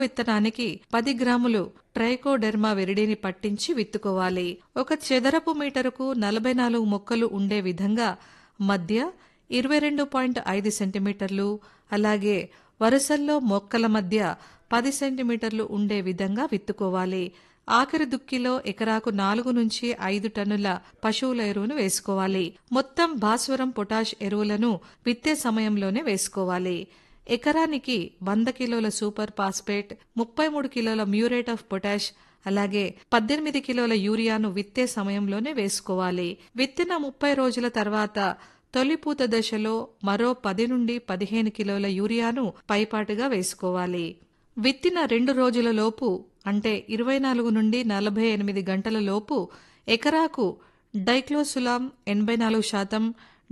విత్తనానికి పది గ్రాములు ట్రైకోడెర్మా విరిడిని పట్టించి విత్తుకోవాలి ఒక చదరపు మీటరుకు నలభై నాలుగు మొక్కలు ఉండే విధంగా మధ్య ఇరవై రెండు పాయింట్ ఐదు సెంటీమీటర్లు అలాగే వరుసల్లో మొక్కల మధ్య పది సెంటీమీటర్లు ఉండే విధంగా విత్తుకోవాలి ఆఖరి దుక్కిలో ఎకరాకు నాలుగు నుంచి ఐదు టన్నుల పశువుల ఎరువును వేసుకోవాలి మొత్తం భాస్వరం పొటాష్ ఎరువులను విత్తే సమయంలోనే వేసుకోవాలి ఎకరానికి వంద కిలోల సూపర్ ఫాస్ఫేట్ ముప్పై మూడు కిలోల మ్యూరేట్ ఆఫ్ పొటాష్ అలాగే పద్దెనిమిది కిలోల యూరియాను విత్తే సమయంలోనే వేసుకోవాలి విత్తిన ముప్పై రోజుల తర్వాత తొలి పూత దశలో మరో పది నుండి పదిహేను కిలోల యూరియాను పైపాటుగా వేసుకోవాలి విత్తిన రెండు రోజుల లోపు అంటే ఇరవై నాలుగు నుండి నలభై ఎనిమిది గంటల లోపు ఎకరాకు డైక్లోసులాం ఎనభై నాలుగు శాతం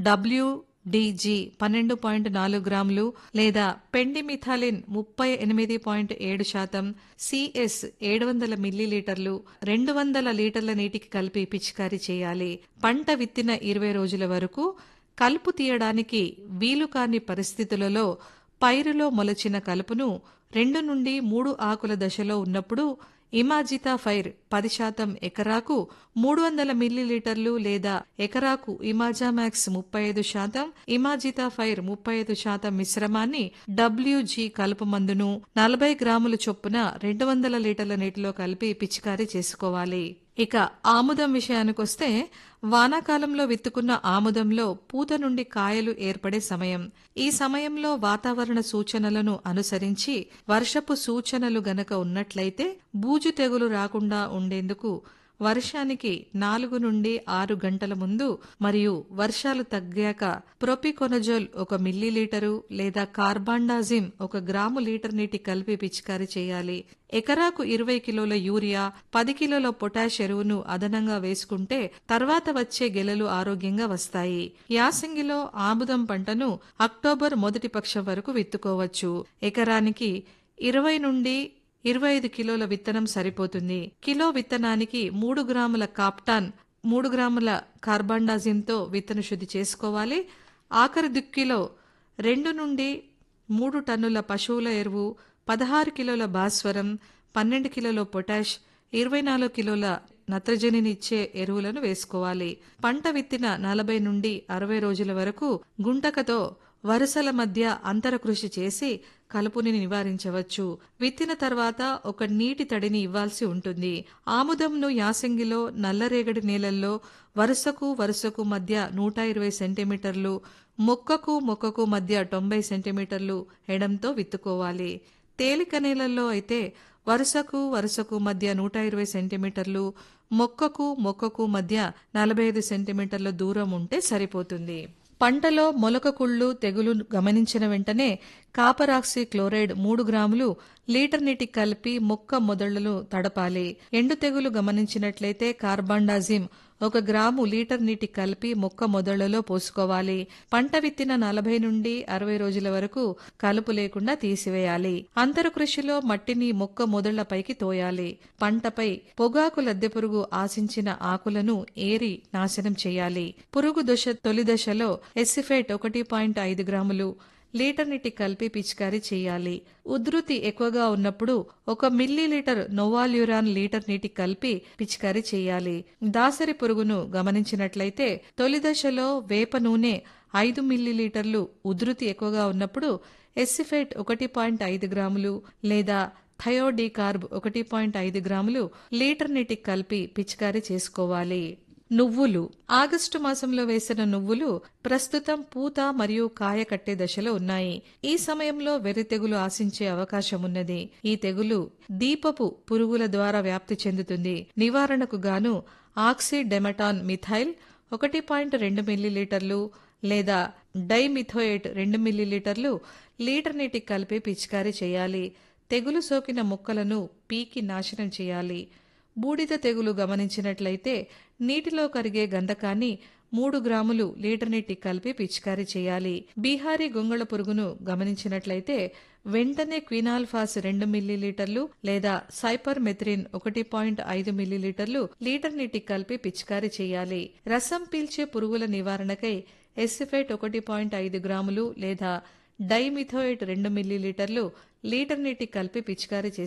డబ్ల్యూడిజి పన్నెండు పాయింట్ నాలుగు గ్రాములు లేదా పెండిమిథాలిన్ ముప్పై ఎనిమిది పాయింట్ ఏడు శాతం సిఎస్ ఏడు వందల మిల్లీలీటర్లు రెండు వందల లీటర్ల నీటికి కలిపి పిచికారీ చేయాలి పంట విత్తిన ఇరవై రోజుల వరకు కలుపు తీయడానికి వీలు కాని పరిస్థితులలో పైరులో మొలచిన కలుపును రెండు నుండి మూడు ఆకుల దశలో ఉన్నప్పుడు ఇమాజితా ఫైర్ పది శాతం ఎకరాకు మూడు వందల మిల్లీలీటర్లు లేదా ఎకరాకు ఇమాజామాక్స్ ముప్పై ఐదు శాతం ఇమాజితా ఫైర్ ముప్పై ఐదు శాతం మిశ్రమాన్ని డబ్ల్యూజీ కలుపు మందును నలభై గ్రాముల చొప్పున రెండు వందల లీటర్ల నీటిలో కలిపి పిచికారీ చేసుకోవాలి ఇక ఆముదం విషయానికొస్తే వానాకాలంలో విత్తుకున్న ఆముదంలో పూత నుండి కాయలు ఏర్పడే సమయం ఈ సమయంలో వాతావరణ సూచనలను అనుసరించి వర్షపు సూచనలు గనక ఉన్నట్లయితే బూజు తెగులు రాకుండా ఉండేందుకు వర్షానికి నాలుగు నుండి ఆరు గంటల ముందు మరియు వర్షాలు తగ్గాక ప్రొపికొనజోల్ ఒక మిల్లీలీటరు లేదా కార్బాండాజిమ్ ఒక గ్రాము లీటర్ నీటి కలిపి పిచికారీ చేయాలి ఎకరాకు ఇరవై కిలోల యూరియా పది కిలోల పొటాష్ ఎరువును అదనంగా వేసుకుంటే తర్వాత వచ్చే గెలలు ఆరోగ్యంగా వస్తాయి యాసంగిలో ఆముదం పంటను అక్టోబర్ మొదటి పక్షం వరకు విత్తుకోవచ్చు ఎకరానికి ఇరవై నుండి ఇరవై ఐదు కిలోల విత్తనం సరిపోతుంది కిలో విత్తనానికి మూడు గ్రాముల కాప్టాన్ మూడు గ్రాముల కార్బాండాజిన్తో విత్తన శుద్ధి చేసుకోవాలి ఆఖరి దుక్కిలో రెండు నుండి మూడు టన్నుల పశువుల ఎరువు పదహారు కిలోల భాస్వరం పన్నెండు కిలోల పొటాష్ ఇరవై నాలుగు కిలోల నత్రజనినిచ్చే ఎరువులను వేసుకోవాలి పంట విత్తిన నలభై నుండి అరవై రోజుల వరకు గుంటకతో వరుసల మధ్య అంతర కృషి చేసి కలుపుని నివారించవచ్చు విత్తిన తర్వాత ఒక నీటి తడిని ఇవ్వాల్సి ఉంటుంది ఆముదంను యాసంగిలో నల్లరేగడి నేలల్లో వరుసకు వరుసకు మధ్య నూట ఇరవై సెంటీమీటర్లు మొక్కకు మొక్కకు మధ్య తొంభై సెంటీమీటర్లు ఎడంతో విత్తుకోవాలి తేలిక నేలల్లో అయితే వరుసకు వరుసకు మధ్య నూట ఇరవై సెంటీమీటర్లు మొక్కకు మొక్కకు మధ్య నలభై ఐదు సెంటీమీటర్ల దూరం ఉంటే సరిపోతుంది పంటలో మొలక కుళ్ళు తెగులు గమనించిన వెంటనే కాపరాక్సి క్లోరైడ్ మూడు గ్రాములు లీటర్ నీటికి కలిపి మొక్క మొదళ్లను తడపాలి ఎండు తెగులు గమనించినట్లయితే కార్బాండాజిమ్ ఒక గ్రాము లీటర్ నీటికి కలిపి మొక్క మొదళ్లలో పోసుకోవాలి పంట విత్తిన నలభై నుండి అరవై రోజుల వరకు కలుపు లేకుండా తీసివేయాలి అంతర కృషిలో మట్టిని మొక్క మొదళ్లపైకి తోయాలి పంటపై పొగాకు లద్దె పురుగు ఆశించిన ఆకులను ఏరి నాశనం చేయాలి పురుగు దశ తొలి దశలో ఎసిఫేట్ ఒకటి పాయింట్ ఐదు గ్రాములు లీటర్ నీటి కలిపి పిచికారీ చేయాలి ఉధృతి ఎక్కువగా ఉన్నప్పుడు ఒక మిల్లీ లీటర్ నోవాల్యూరాన్ లీటర్ నీటి కలిపి పిచికారీ చేయాలి దాసరి పురుగును గమనించినట్లయితే తొలి దశలో వేప నూనె ఐదు మిల్లీలీటర్లు ఉధృతి ఎక్కువగా ఉన్నప్పుడు ఎస్సిఫేట్ ఒకటి పాయింట్ ఐదు గ్రాములు లేదా థయోడీకార్బ్ ఒకటి పాయింట్ ఐదు గ్రాములు లీటర్ నీటికి కలిపి పిచికారీ చేసుకోవాలి నువ్వులు ఆగస్టు మాసంలో వేసిన నువ్వులు ప్రస్తుతం పూత మరియు కాయ కట్టే దశలో ఉన్నాయి ఈ సమయంలో వెర్రి తెగులు ఆశించే అవకాశం ఉన్నది ఈ తెగులు దీపపు పురుగుల ద్వారా వ్యాప్తి చెందుతుంది నివారణకు గాను ఆక్సిడెమటాన్ మిథైల్ ఒకటి పాయింట్ రెండు మిల్లీలీటర్లు లేదా డైమిథోయేట్ రెండు మిల్లీలీటర్లు లీటర్ నీటికి కలిపి పిచికారీ చేయాలి తెగులు సోకిన మొక్కలను పీకి నాశనం చేయాలి బూడిద తెగులు గమనించినట్లయితే నీటిలో కరిగే గంధకాన్ని మూడు గ్రాములు లీటర్ నీటి కలిపి పిచికారీ చేయాలి బీహారీ గొంగళ పురుగును గమనించినట్లయితే వెంటనే క్వినాల్ఫాస్ రెండు మిల్లీలీటర్లు లేదా సైపర్ మెథ్రిన్ ఒకటి పాయింట్ ఐదు మిల్లీలీటర్లు లీటర్ నీటికి కలిపి పిచికారీ చేయాలి రసం పీల్చే పురుగుల నివారణకై ఎసిఫేట్ ఒకటి పాయింట్ ఐదు గ్రాములు లేదా డైమిథోయేట్ రెండు మిల్లీలీటర్లు లీటర్ నీటి కలిపి పిచికారీ